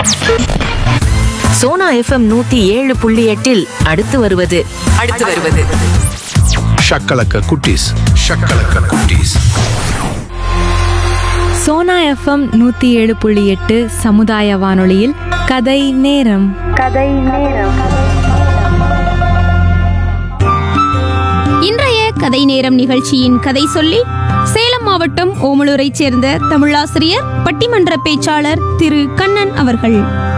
Sona FM நூத்தி ஏழு புள்ளி எட்டில் அடுத்து வருவது அடுத்து வருவது ஷக்கலக்க குட்டீஸ் ஷக்கலக்க குட்டீஸ் சோனா எஃப்எம் நூற்றி ஏழு புள்ளி எட்டு சமுதாய வானொலியில் கதை நேரம் இன்றைய கதை நேரம் நிகழ்ச்சியின் கதை சொல்லி சேலம் மாவட்டம் ஓமலூரைச் சேர்ந்த தமிழாசிரியர் பட்டிமன்ற பேச்சாளர் திரு கண்ணன் அவர்கள்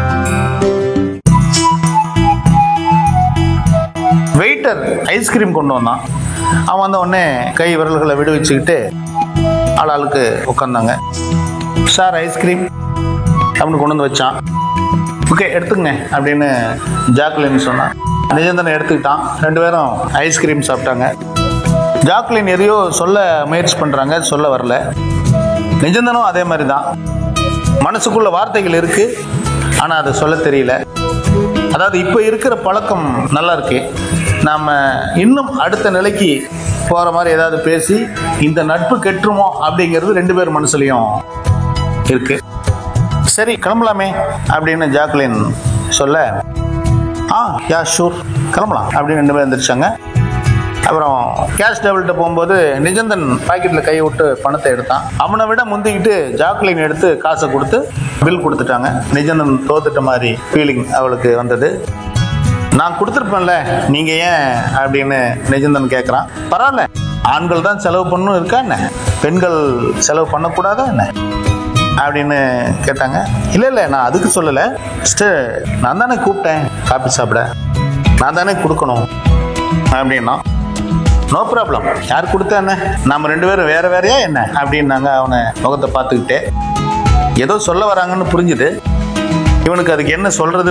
வெயிட்டர் ஐஸ்கிரீம் கொண்டு வந்தான் அவன் வந்த உடனே கை விரல்களை விடுவிச்சுக்கிட்டு ஆளாளுக்கு உட்காந்தாங்க சார் ஐஸ்கிரீம் அப்படின்னு கொண்டு வந்து வச்சான் ஓகே எடுத்துக்கங்க அப்படின்னு ஜாக்லின் சொன்னான் நிஜந்தனை எடுத்துக்கிட்டான் ரெண்டு பேரும் ஐஸ்கிரீம் சாப்பிட்டாங்க ஜாக்லின் எதையோ சொல்ல முயற்சி பண்ணுறாங்க சொல்ல வரல நிஜந்தனும் அதே மாதிரி தான் மனசுக்குள்ள வார்த்தைகள் இருக்கு ஆனால் அதை சொல்ல தெரியல அதாவது இப்போ இருக்கிற பழக்கம் நல்லா இருக்கு நாம் இன்னும் அடுத்த நிலைக்கு போகிற மாதிரி ஏதாவது பேசி இந்த நட்பு கெட்டுருமோ அப்படிங்கிறது ரெண்டு பேர் மனசுலையும் இருக்கு சரி கிளம்பலாமே அப்படின்னு ஜாக்லின் சொல்ல ஆ யா ஷூர் கிளம்பலாம் அப்படின்னு ரெண்டு பேரும் எந்திரிச்சாங்க அப்புறம் கேஷ் டேபிள்கிட்ட போகும்போது நிஜந்தன் பாக்கெட்டில் கை விட்டு பணத்தை எடுத்தான் அவனை விட முந்திக்கிட்டு ஜாக்லின் எடுத்து காசை கொடுத்து பில் கொடுத்துட்டாங்க நிஜந்தன் தோத்துட்ட மாதிரி ஃபீலிங் அவளுக்கு வந்தது நான் கொடுத்துருப்பேன்ல நீங்கள் ஏன் அப்படின்னு நிஜந்தன் கேட்குறான் பரவாயில்ல ஆண்கள் தான் செலவு பண்ணணும் இருக்கா என்ன பெண்கள் செலவு பண்ணக்கூடாதா என்ன அப்படின்னு கேட்டாங்க இல்லை இல்லை நான் அதுக்கு சொல்லலை சிஸ்டர் நான் தானே கூப்பிட்டேன் காப்பி சாப்பிட நான் தானே கொடுக்கணும் அப்படின்னா நோ ப்ராப்ளம் யார் கொடுத்தா என்ன நம்ம ரெண்டு பேரும் வேற வேறையா என்ன அப்படின்னாங்க அவனை முகத்தை பார்த்துக்கிட்டே ஏதோ சொல்ல வராங்கன்னு புரிஞ்சுது இவனுக்கு அதுக்கு என்ன சொல்றதுன்னு